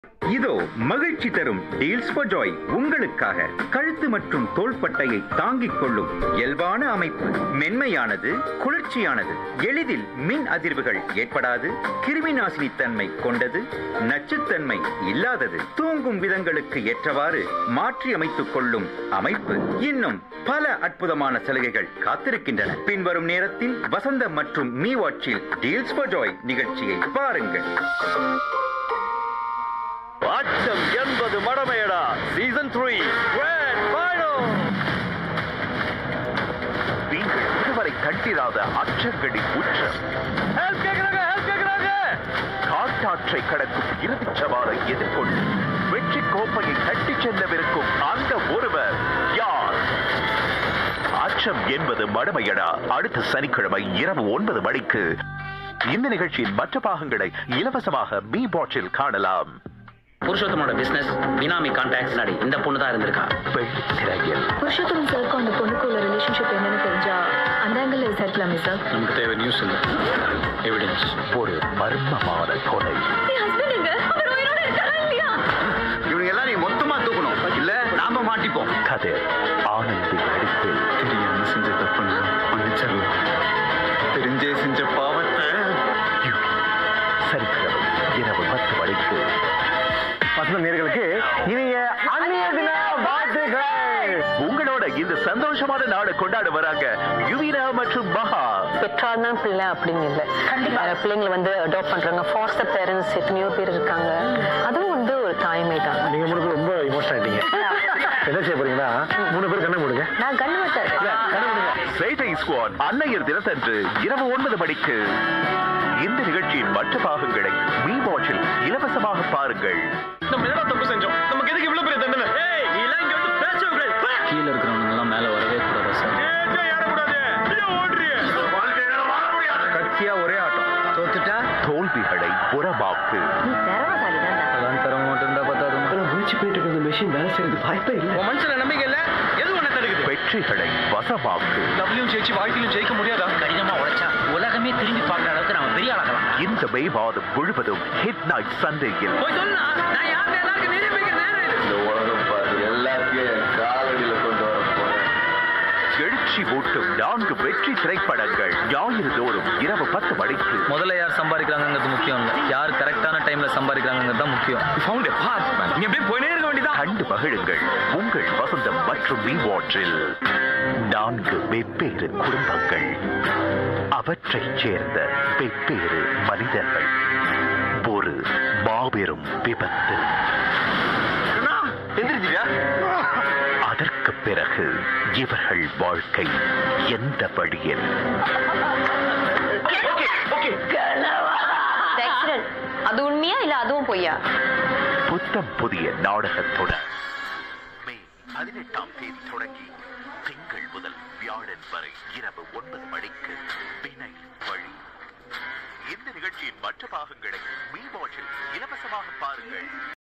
இதோ மகிழ்ச்சி தரும் டீல்ஸ் for ஜாய் உங்களுக்காக கழுத்து மற்றும் தோள்பட்டையை தாங்கிக் கொள்ளும் இயல்பான அமைப்பு மென்மையானது குளிர்ச்சியானது எளிதில் மின் அதிர்வுகள் ஏற்படாது கிருமி நாசினி தன்மை கொண்டது நச்சுத்தன்மை இல்லாதது தூங்கும் விதங்களுக்கு ஏற்றவாறு மாற்றி அமைத்துக் கொள்ளும் அமைப்பு இன்னும் பல அற்புதமான சலுகைகள் காத்திருக்கின்றன பின்வரும் நேரத்தில் வசந்த மற்றும் மீ வாட்சில் டீல்ஸ் for ஜாய் நிகழ்ச்சியை பாருங்கள் அச்சம் என்பது மடமையடா சீசன் த்ரீ நீங்கள் இதுவரை கண்டிராத அச்சங்களின் உச்சம் Help கேக்குறாங்க, help கேக்குறாங்க. காட்டாற்றை கடக்கும் இறுதிச் சவாலை எதிர்கொண்டு வெற்றி கோப்பையை தட்டிச் செல்லவிருக்கும் அந்த ஒருவர் யார் அச்சம் என்பது மடமையடா அடுத்த சனிக்கிழமை இரவு ஒன்பது மணிக்கு இந்த நிகழ்ச்சியின் மற்ற பாகங்களை இலவசமாக மீ பாட்டில் காணலாம் புருஷோத்தமோட பிசினஸ் பினாமி கான்டாக்ட்ஸ் நாடி இந்த பொண்ணு தான் இருந்திருக்கா வெள்ளித்திரையில் புருஷோத்தமன் சாருக்கும் அந்த பொண்ணுக்கு உள்ள ரிலேஷன்ஷிப் என்னன்னு தெரிஞ்சா அந்த ஆங்கிள் விசாரிக்கலாமே சார் நமக்கு தேவை நியூஸ் இல்லை எவிடன்ஸ் ஒரு மர்மமான கொலை என் ஹஸ்பண்ட் எங்க அவர் உயிரோட இருக்காரா இல்லையா இவங்க எல்லாம் நீ மொத்தமா தூக்கணும் இல்ல நாம மாட்டிப்போம் கதை ஆனந்தி நடிப்பில் தெரியாம செஞ்ச தப்பு மன்னிச்சிடலாம் தெரிஞ்சே செஞ்ச பாவத்தை யுகி. சனிக்கிழமை இரவு பத்து மணிக்கு பசங்க நேர்களுக்கு இனிய அந்நிய தின வாழ்த்துக்கள் உங்களோட இந்த சந்தோஷமான நாளை கொண்டாட வராங்க யுவினா மற்றும் மகா பெற்றால் தான் பிள்ளை அப்படின்னு இல்லை வேற பிள்ளைங்களை வந்து அடாப்ட் பண்றாங்க ஃபாஸ்டர் பேரண்ட்ஸ் எத்தனையோ பேர் இருக்காங்க அதுவும் வந்து ஒரு தாய்மை தான் நீங்க மூணு பேர் ரொம்ப இமோஷன் ஆயிட்டீங்க என்ன செய்ய போறீங்கன்னா மூணு பேர் கண்ணை மூடுங்க நான் கண்ணு மாட்டேன் கண்ணை மூடுங்க சேட்டை ஸ்குவாட் அன்னையர் தினத்தன்று இரவு ஒன்பது மணிக்கு இந்த நிகழ்ச்சியின் மற்ற பாகங்களை மீ வாட்சில் இலவசமாக பாருங்கள் நம்ம என்ன தப்பு செஞ்சோம் நமக்கு எதுக்கு இவ்வளவு பெரிய தண்டனை ஏய் நீ எல்லாம் இங்க வந்து பேச கீழ இருக்கிறவங்க எல்லாம் மேல வரவே கூடாது சார் கட்சியா ஒரே ஆட்டம் தோத்துட்டா தோல்விகளை புறமாக்கு நீ திறமசாலி தான் அதெல்லாம் தர மாட்டேன் இருந்தா பார்த்தா முயற்சி போயிட்டு இருக்க மெஷின் வேலை செய்யறது வாய்ப்பே இல்லை உன் மனசுல நம்பிக்கை இல்ல எது ஒண்ணு தடுக்குது வெற்றிகளை வசமாக்கு டபிள்யூ ஜெயிச்சு வாழ்க்கையிலும் ஜெயிக்க முடியாதா கடினமா உழைச்சா உலகமே திரும்பி பார்க்குற அளவுக்கு நம்ம பெரிய ஆளாகலாம் இந்த மே மாதம் முழுவதும் ஹிட் நைட் சண்டேயில் போய் சொல்லா நான் யாருன்னு எல்லாருக்கும் நிரூபிக்க நேரம் இது இந்த உலகம் பாரு எல்லாத்தையும் காலடியில கொண்டு வர போறேன் எழுச்சி ஊட்டும் நான்கு வெற்றி திரைப்படங்கள் ஞாயிறு தோறும் இரவு பத்து மணிக்கு முதல்ல யார் சம்பாதிக்கிறாங்கிறது முக்கியம் இல்ல யார் கரெக்டான டைம்ல சம்பாதிக்கிறாங்கிறது தான் முக்கியம் ஃபவுண்ட் எ பாத் மேன் நீ அப்படியே போயினே இருக்க வேண்டியதான் கண்டு மகிழுங்கள் உங்கள் வசந்தம் மற்றும் வி வாட்சில் நான்கு வெவ்வேறு குடும்பங்கள் அவற்றைச் சேர்ந்த வெவ்வேறு மனிதர்கள் ஒரு மாபெரும் விபத்து அதற்கு பிறகு இவர்கள் வாழ்க்கை எந்த வழியில் ஆக்சிடென்ட் அது உண்மையா இல்ல அதுவும் பொய்யா புத்தம் புதிய நாடகத்துடன் மே பதினெட்டாம் தேதி தொடங்கி திங்கள் முதல் வியாழன் வரை இரவு ஒன்பது மணிக்கு வினை வழி இந்த நிகழ்ச்சியின் மற்ற பாகங்களை மீ வாட்சில் இலவசமாக பாருங்கள்